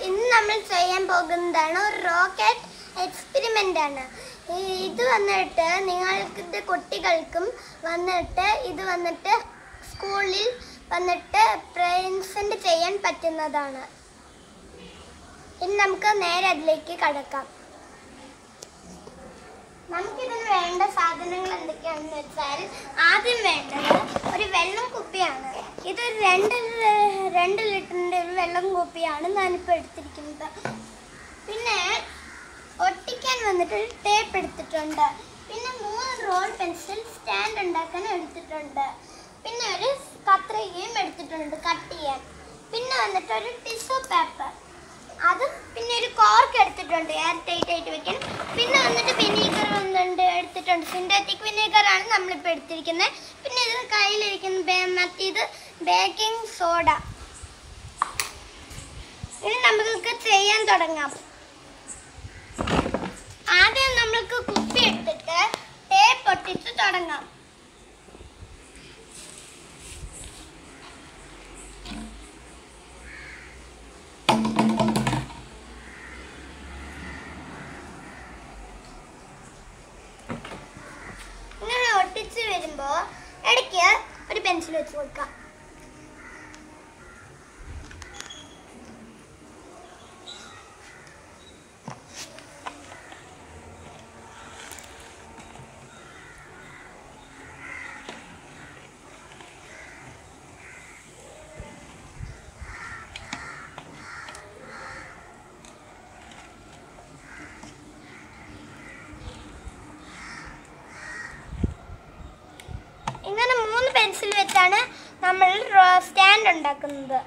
ഇന്ന് നമ്മൾ ചെയ്യാൻ പോകുന്നതാണ് ഒരു റോക്കറ്റ് എക്സ്പെരിമെൻ്റ് ആണ് ഈ ഇത് വന്നിട്ട് നിങ്ങൾക്ക് കുട്ടികൾക്കും വന്നിട്ട് ഇത് വന്നിട്ട് സ്കൂളിൽ വന്നിട്ട് പ്രസൻറ്റ് ചെയ്യാൻ പറ്റുന്നതാണ് ഇനി നമുക്ക് നേരെ അതിലേക്ക് കടക്കാം നമുക്കിതിന് വേണ്ട സാധനങ്ങൾ എന്തൊക്കെയാണെന്ന് വെച്ചാൽ ആദ്യം വേണ്ടത് ഒരു വെള്ളം കുപ്പിയാണ് ഇത് ഒരു രണ്ട് ല- രണ്ട് ലിറ്ററിൻ്റെ ഒരു വെള്ളം കുപ്പിയാണ് ഞാനിപ്പോൾ എടുത്തിരിക്കുന്നത് പിന്നെ ഒട്ടിക്കാൻ വന്നിട്ട് ഒരു ടേപ്പ് എടുത്തിട്ടുണ്ട് പിന്നെ മൂന്ന് റോൾ പെൻസിൽ സ്റ്റാൻഡ് ഉണ്ടാക്കാൻ എടുത്തിട്ടുണ്ട് പിന്നെ ഒരു കത്രികയും എടുത്തിട്ടുണ്ട് കട്ട് ചെയ്യാൻ പിന്നെ വന്നിട്ട് ഒരു ടിഷ്യൂ പേപ്പർ അതും പിന്നെ ഒരു കോർക്ക് എടുത്തിട്ടുണ്ട് എയർ ടൈറ്റ് ആയിട്ട് വെക്കാൻ പിന്നെ വന്നിട്ട് വിനീഗർ വന്നിട്ടുണ്ട് എടുത്തിട്ടുണ്ട് സിന്തറ്റിക് വിനീഗർ ആണ് നമ്മളിപ്പോൾ എടുത്തിരിക്കുന്നത് പിന്നെ ഇത് കയ്യിലിരിക്കുന്ന ബേ- മറ്റേത് ബേക്കിംഗ് സോഡ ഇനി നമുക്ക് ചെയ്യാൻ തുടങ്ങാം ആദ്യം നമ്മൾക്ക് കുപ്പി എടുത്തിട്ട് ടേപ്പ് ഒട്ടിച്ച് തുടങ്ങാം ഇങ്ങനെ ഒട്ടിച്ച് വരുമ്പോൾ ഇടയ്ക്ക് ഒരു പെൻസിൽ വെച്ച് കൊടുക്കാം ഇങ്ങനെ മൂന്ന് പെൻസിൽ വെച്ചാണ് നമ്മൾ സ്റ്റാൻഡ് ഉണ്ടാക്കുന്നത്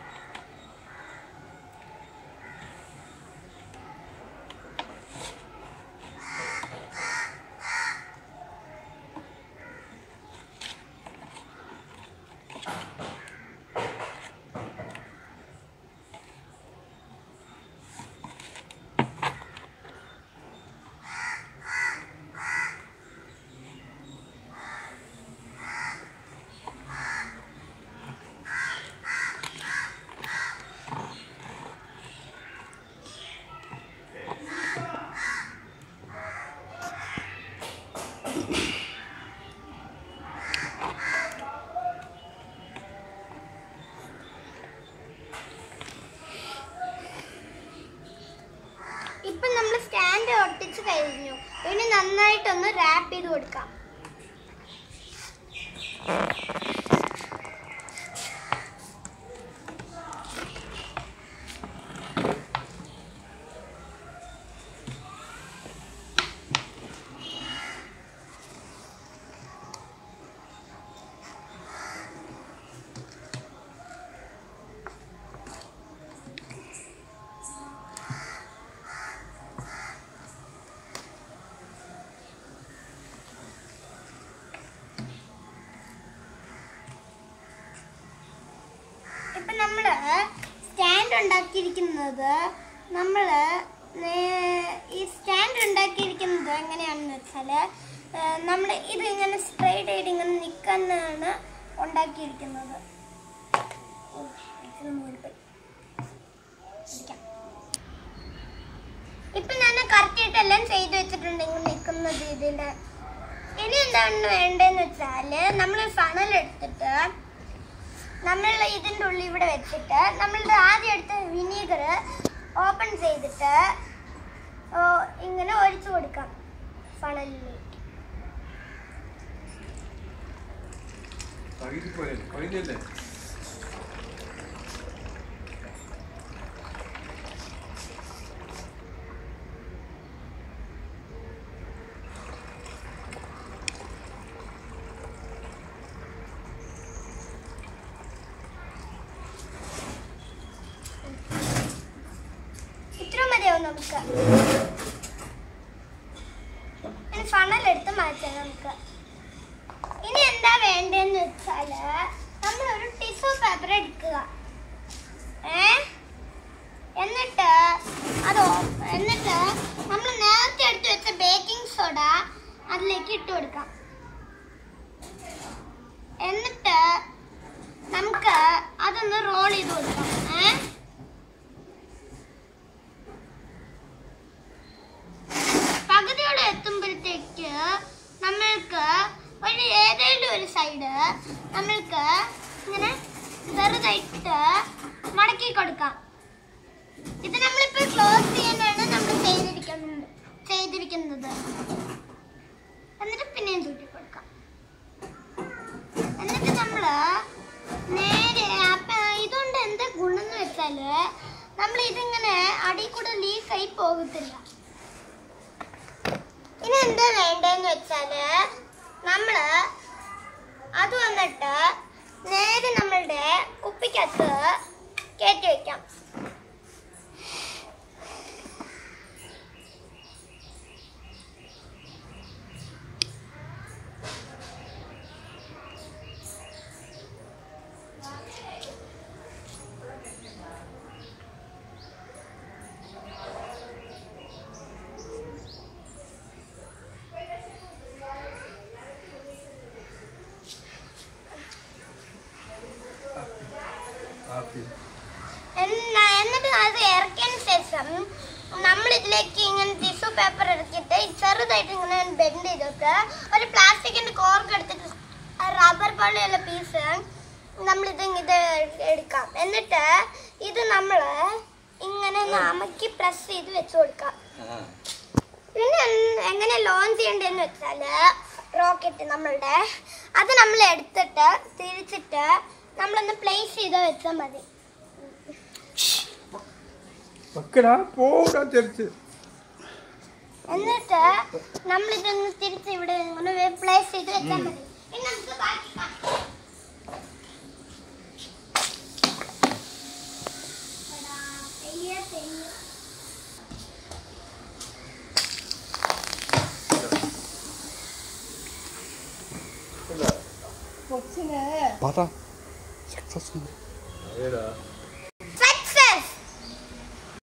ഇപ്പൊ നമ്മൾ സ്റ്റാൻഡ് ഒട്ടിച്ച് കഴിഞ്ഞു ഇനി നന്നായിട്ടൊന്ന് റാപ്പ് ചെയ്ത് കൊടുക്കാം ഇപ്പൊ നമ്മള് സ്റ്റാൻഡ് ഉണ്ടാക്കിയിരിക്കുന്നത് നമ്മള് നേ- ഈ സ്റ്റാൻഡ് ഉണ്ടാക്കിയിരിക്കുന്നത് എങ്ങനെയാണെന്ന് വെച്ചാല് നമ്മൾ ഇത് ഇങ്ങനെ സ്ട്രൈറ്റ് ആയിട്ട് ഇങ്ങനെ നിൽക്കാനാണ് ഉണ്ടാക്കിയിരിക്കുന്നത് ഓ, ഇച്ചിരി മുകളിൽ ഇരിക്കാം. ഇപ്പൊ ഞാൻ കറക്റ്റ് ആയിട്ട് എല്ലാം ചെയ്തു വെച്ചിട്ടുണ്ട് ഇങ്ങനെ നിൽക്കുന്ന രീതിയില് ഇനി എന്താണ് വേണ്ടതെന്ന് വെച്ചാല് നമ്മൾ ഫണൽ എടുത്തിട്ട് നമ്മൾ ഇതിൻ്റെ ഉള്ളിൽ ഇവിടെ വെച്ചിട്ട് നമ്മളുടെ ആദ്യം എടുത്ത വിനീഗർ ഓപ്പൺ ചെയ്തിട്ട് ഓ, ഇങ്ങനെ ഒഴിച്ചു കൊടുക്കാം ഫണലിലേക്ക് പകുതി പോയല്ലേ പകുതിയല്ലേ ഇത്ര മതിയാവും നമുക്ക് ഇനി ഫണൽ എടുത്ത് മാറ്റാം നമുക്ക് ഇനി എന്താ വേണ്ടതെന്ന് വെച്ചാല് നമ്മൾ ഒരു ടിഷ്യൂ പേപ്പർ എടുക്കുക ഏ എന്നിട്ട് അതോ എന്നിട്ട് നമ്മൾ നേരത്തെ എടുത്ത് വെച്ച ബേക്കിംഗ് സോഡ അതിലേക്ക് ഇട്ട് കൊടുക്കാം എന്നിട്ട് നമുക്ക് അതൊന്ന് റോൾ ചെയ്ത് കൊടുക്കാം ഏ മടക്കി കൊടുക്കാം ഇത് നമ്മളിപ്പോ ക്ലോസ് ചെയ്യാനാണ് നമ്മൾ ചെയ്തിരിക്കുന്നത് ചെയ്തിരിക്കുന്നത് എന്നിട്ട് പിന്നെയും തൂട്ടി കൊടുക്കാം എന്നിട്ട് നമ്മള് നേരെ അപ്പൊ ഇതുകൊണ്ട് എന്താ ഗുണം എന്ന് വെച്ചാല് നമ്മൾ ഇതിങ്ങനെ അടി കൂടെ ലീക്കായി പോകത്തില്ല ഇനി എന്താ വേണ്ടതെന്ന് വെച്ചാല് നമ്മള് അത് വന്നിട്ട് നേരെ നമ്മളുടെ കുപ്പിക്കകത്ത് കയറ്റി വെക്കാം എന്നാ- എന്നിട്ട് അത് ഇറക്കിയതിന് ശേഷം നമ്മൾ ഇതിലേക്ക് ഇങ്ങനെ ടിഷ്യൂ പേപ്പർ എടുത്തിട്ട് ഈ ചെറുതായിട്ട് ഇങ്ങനെ ബെൻഡ് ചെയ്തിട്ട് ഒരു പ്ലാസ്റ്റിക്കിന്റെ കോർക്ക് എടുത്തിട്ട് റബ്ബർ പോലെയുള്ള പീസ് നമ്മൾ ഇത് ഇത് എടുക്കാം എന്നിട്ട് ഇത് നമ്മൾ ഇങ്ങനെ അമക്കി പ്രസ് ചെയ്ത് വെച്ച് കൊടുക്കാം പിന്നെ എൻ- എങ്ങനെ ലോഞ്ച് ചെയ്യേണ്ടതെന്ന് വെച്ചാല് റോക്കറ്റ് നമ്മളുടെ അത് നമ്മൾ എടുത്തിട്ട് തിരിച്ചിട്ട് നമ്മളൊന്ന് പ്ലേസ് ചെയ്ത് വെച്ചാൽ മതി വെക്കടാ പോടാ തിരിച്ച് എന്നിട്ട് നമ്മൾ ഇതൊന്ന് തിരിച്ച് ഇവിടെ ഇങ്ങനെ പ്ലേസ് ചെയ്ത് വെച്ചാൽ മതി ഇനി നമുക്ക് ബാക്കി കാണാം. എടാ, പെയ്യെ, പെയ്യെ. കൊച്ചിന് 받아. 색 썼어. 얘라